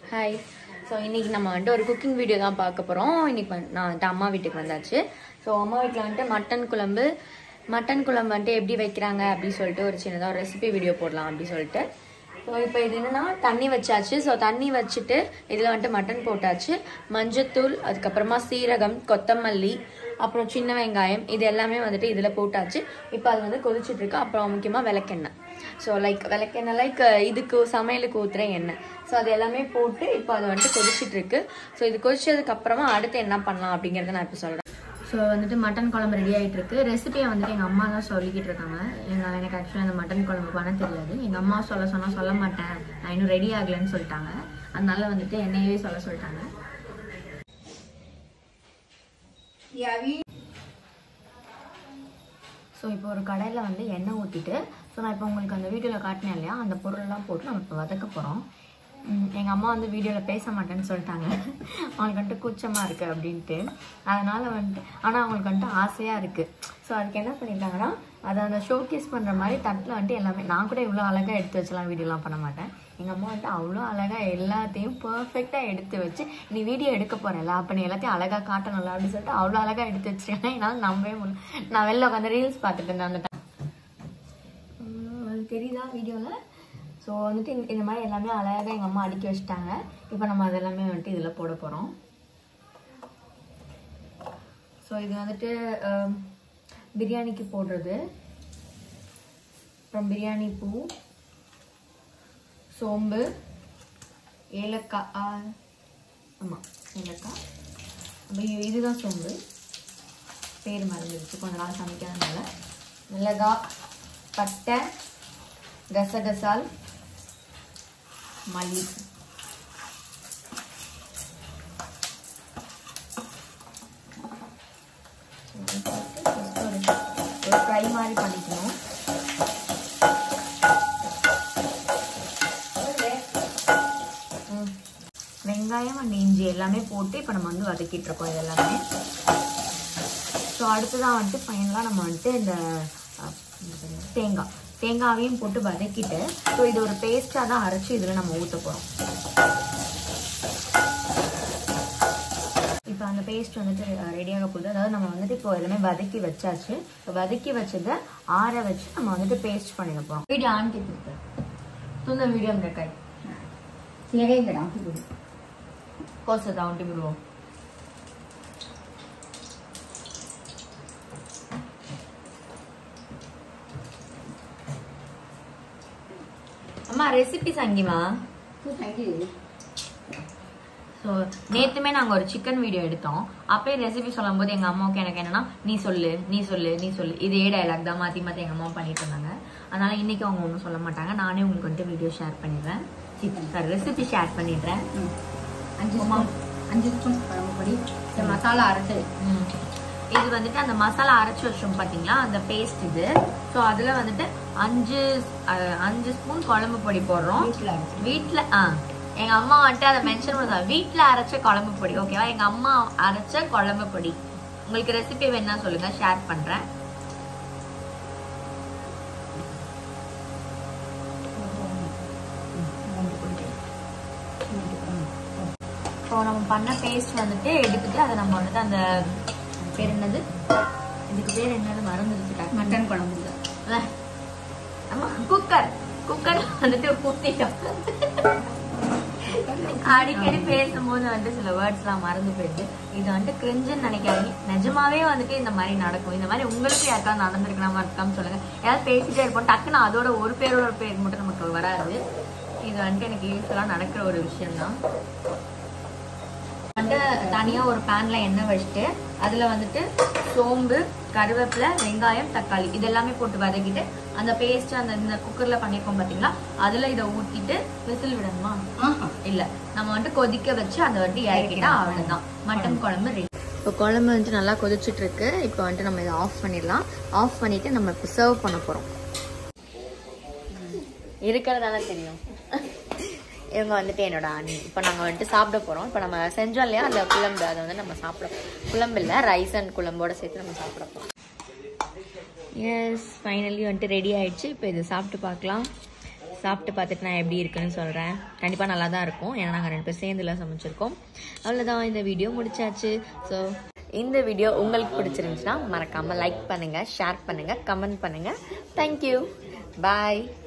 Hi so இன்னைக்கு நம்ம வந்துட்டு ஒரு குக்கிங் வீடியோ தான் பார்க்க போகிறோம் இன்னைக்கு வந்து நான் வந்துட்டு அம்மா வீட்டுக்கு வந்தாச்சு ஸோ அம்மா வீட்டில் வந்துட்டு மட்டன் குழம்பு மட்டன் குழம்பு வந்துட்டு எப்படி வைக்கிறாங்க அப்படின்னு சொல்லிட்டு ஒரு சின்னதாக ஒரு ரெசிபி வீடியோ போடலாம் அப்படின்னு சொல்லிட்டு ஸோ இப்போ இது என்னன்னா தண்ணி வச்சாச்சு ஸோ தண்ணி வச்சுட்டு இதில் வந்துட்டு மட்டன் போட்டாச்சு மஞ்சத்தூள் அதுக்கப்புறமா சீரகம் கொத்தமல்லி அப்புறம் சின்ன வெங்காயம் இது எல்லாமே வந்துட்டு இதில் போட்டாச்சு இப்போ அது வந்து கொதிச்சிட்டு இருக்கு அப்புறம் முக்கியமாக விளக்கெண்ணெய் ஸோ லைக் விளக்கெண்ணெய் லைக் இதுக்கு சமையலுக்கு ஊற்றுற எண்ணெய் ஸோ அது எல்லாமே போட்டு இப்போ அது வந்துட்டு கொதிச்சிட்டு இருக்கு ஸோ இது கொதிச்சதுக்கு அப்புறமா அடுத்து என்ன பண்ணலாம் அப்படிங்கிறத நான் இப்போ சொல்கிறேன் ஸோ வந்துட்டு மட்டன் குழம்பு ரெடி ஆகிட்டு இருக்கு ரெசிபியை வந்துட்டு எங்கள் அம்மா தான் சொல்லிக்கிட்டு இருக்காங்க எங்கள் எனக்கு ஆக்சுவலாக அந்த மட்டன் குழம்பு பண்ண தெரியாது எங்கள் அம்மா சொல்ல சொன்னால் சொல்ல மாட்டேன் நான் இன்னும் ரெடி ஆகலைன்னு சொல்லிட்டாங்க அதனால வந்துட்டு என்னையவே சொல்ல சொல்லிட்டாங்க ஸோ இப்போ ஒரு கடையில் வந்து எண்ணெய் ஊற்றிட்டு ஸோ நான் இப்போ உங்களுக்கு அந்த வீடியோவில் காட்டினேன் இல்லையா அந்த பொருளெல்லாம் போட்டு நம்ம இப்போ வதக்க போகிறோம் எங்கள் அம்மா வந்து வீடியோவில் பேச மாட்டேன்னு சொல்லிட்டாங்க அவங்களுக்கு வந்துட்டு கூச்சமாக இருக்குது அப்படின்ட்டு அதனால் வந்துட்டு ஆனால் அவங்களுக்கு வந்துட்டு ஆசையாக இருக்குது ஸோ அதுக்கு என்ன பண்ணிட்டாங்கன்னா அதை அந்த ஷோகேஸ் பண்ணுற மாதிரி தட்டில் வந்துட்டு எல்லாமே நான் கூட இவ்வளோ அழகாக எடுத்து வச்சலாம் வீடியோலாம் பண்ண மாட்டேன் எங்கள் அம்மா வந்துட்டு அவ்வளோ அழகாக எல்லாத்தையும் பர்ஃபெக்டாக எடுத்து வச்சு நீ வீடியோ எடுக்க போகிறேன்ல அப்போ நீ எல்லாத்தையும் அழகாக காட்டணும்ல அப்படின்னு சொல்லிட்டு அவ்வளோ அழகாக எடுத்து வச்சிருக்கேன் என்னால் நம்பவே முடியல நான் வெளில உட்காந்து ரீல்ஸ் பார்த்துட்டு இருந்தேன் அந்த time. உம், அது தெரியுதா வீடியோவில் ஸோ வந்துட்டு இந்த- இந்த மாதிரி எல்லாமே அழகாக எங்கள் அம்மா அடுக்கி வச்சுட்டாங்க இப்போ நம்ம அதெல்லாமே வந்துட்டு இதில் போட போகிறோம் ஸோ இது வந்துட்டு ஆம், பிரியாணிக்கு போடுறது அப்புறம் பிரியாணி பூ சோம்பு ஏலக்காய் ஆ, ஆமாம் ஏலக்காய் அப்புறம் இது- இதுதான் சோம்பு பேர் மறந்துடுச்சு கொஞ்ச நாள் சமைக்காதனால மிளகாய் பட்டை கசகசால் மல்லி இது போட்டு just ஒரு ஒரு ஃப்ரை மாதிரி பண்ணிக்கணும் ம். வெங்காயம் அண்ட் இஞ்சி எல்லாமே போட்டு இப்போ நம்ம வந்து வதக்கிட்டு இருக்கோம் இது எல்லாமே ஸோ அடுத்ததான் வந்துட்டு ஃபைனலாக நம்ம வந்துட்டு இந்த அஹ், என்ன சொல்றது, தேங்காய் தேங்காவையும் போட்டு வதக்கிட்டு ஸோ இது ஒரு பேஸ்ட்டாக தான் அரைச்சி இதில் நம்ம ஊற்ற போகிறோம் இப்போ அந்த பேஸ்ட் வந்துட்டு ரெடியாக போகுது அதாவது நம்ம வந்துட்டு இப்போ எல்லாமே வதக்கி வச்சாச்சு இப்போ வதக்கி வச்சதை ஆற வச்சு நம்ம வந்துட்டு பேஸ்ட் பண்ணிட போகிறோம் வீடியோ ஆன் கேட்டு துந்த வீடியோ இந்த கை சிறகைங்கடா இது கோசை தான் ஒட்டி விடுவோம் அம்மா ரெசிபி சங்கிமா சங்கி ஸோ நேற்றுமே நாங்கள் ஒரு சிக்கன் வீடியோ எடுத்தோம் அப்பயே ரெசிபி சொல்லும்போது எங்கள் அம்மாவுக்கு எனக்கு என்னன்னா நீ சொல்லு நீ சொல்லு நீ சொல்லு இதே டைலாக் தான் மாற்றி மாற்றி எங்கள் அம்மா பண்ணிட்டு இருந்தாங்க அதனால இன்னைக்கு அவங்க ஒன்றும் சொல்ல மாட்டாங்க நானே உங்களுக்கு வந்துட்டு வீடியோ ஷேர் பண்ணிடுறேன் சாரி ரெசிபி ஷேர் பண்ணிடுறேன் ம். அஞ்சு ஸ்பூன் அஞ்சு ஸ்பூன் குழம்பு பொடி இந்த மசாலா அரைச்சு ம். இது வந்துட்டு அந்த மசாலா அரைச்சி வச்சோம் பாத்தீங்களா அந்த பேஸ்ட் இது ஸோ அதுல வந்துட்டு அஞ்சு அஹ், அஞ்சு ஸ்பூன் குழம்பு பொடி போடுறோம் வீட்டில் அரைச்சு வீட்ல ஆ எங்க அம்மா வந்துட்டு அதை மென்ஷன் பண்ணுவாங்க வீட்ல அரைச்ச குழம்பு பொடி ஓகேவா எங்க அம்மா அரைச்ச குழம்பு பொடி உங்களுக்கு ரெசிபி வேணா சொல்லுங்க ஷேர் பண்றேன் ஸோ நம்ம பண்ண பேஸ்ட் வந்துட்டு எடுத்துட்டு அதை நம்ம வந்துட்டு அந்த பேர் என்னது இதுக்கு பேர் என்னது மறந்துருச்சு டக்குனு. மட்டன் குழம்பு அஹ். ஆமா குக்கர் குக்கர் வந்துட்டு ஊத்திட்டோம் அடிக்கடி பேசும்போது வந்துட்டு சில வேர்ட்ஸ்லாம் மறந்து போயிடுது இது வந்துட்டு கிரிஞ்சுன்னு நினைக்காதீங்க நிஜமாவே வந்துட்டு இந்த மாதிரி நடக்கும் இந்த மாதிரி உங்களுக்கு யாருக்காவது நடந்திருக்கலாமா இருக்கான்னு சொல்லுங்க ஏதாவது பேசிட்டே இருப்போம் டக்குன்னு அதோட ஒரு பேரோட ஒரு பேர் மட்டும் நமக்கு வராது இது வந்துட்டு எனக்கு யூஸ்வலாக நடக்கிற ஒரு விஷயம் தான் வந்துட்டு தனியா ஒரு பேன்ல எண்ணெய் வச்சுட்டு அதுல வந்துட்டு சோம்பு கருவேப்பிலை வெங்காயம் தக்காளி இது எல்லாமே போட்டு வதக்கிட்டு அந்த பேஸ்ட் அந்த இந்த குக்கர்ல பண்ணிருக்கோம் பாத்தீங்களா அதுல இதை ஊத்திட்டு விசில் விடணுமா ஆஹா இல்ல நம்ம வந்துட்டு கொதிக்க வச்சு அதை வந்துட்டு இறக்கிட்டா அவ்வளவுதான் மட்டன் குழம்பு ரெடி இப்போ குழம்பு வந்துட்டு நல்லா கொதிச்சிட்டு இருக்கு இப்போ வந்துட்டு நம்ம இதை ஆஃப் பண்ணிடலாம் ஆஃப் பண்ணிட்டு நம்ம இப்போ சர்வ் பண்ண போறோம் இருக்கிறதால தெரியும் இவங்க வந்துட்டு என்னோட அண்ணி இப்போ நாங்கள் வந்துட்டு சாப்பிட போகிறோம் இப்போ நம்ம செஞ்சோம் இல்லையா அந்த குழம்பு அதை வந்து நம்ம சாப்பிட குழம்பு இல்லை ரைஸ் அண்ட் குழம்போட சேர்த்து நம்ம சாப்பிட போகிறோம் எஸ் ஃபைனலி வந்துட்டு ரெடி ஆயிடுச்சு இப்போ இதை சாப்பிட்டு பார்க்கலாம் சாப்பிட்டு பார்த்துட்டு நான் எப்படி இருக்குன்னு சொல்கிறேன் கண்டிப்பாக நல்லா தான் இருக்கும் ஏன்னா நாங்கள் ரெண்டு பேர் சேர்ந்துலாம் சமைச்சிருக்கோம் அவ்வளோதான் இந்த வீடியோ முடிச்சாச்சு ஸோ இந்த வீடியோ உங்களுக்கு பிடிச்சிருந்துச்சுன்னா மறக்காமல் லைக் பண்ணுங்கள் ஷேர் பண்ணுங்கள் கமெண்ட் பண்ணுங்கள் தேங்க்யூ பாய்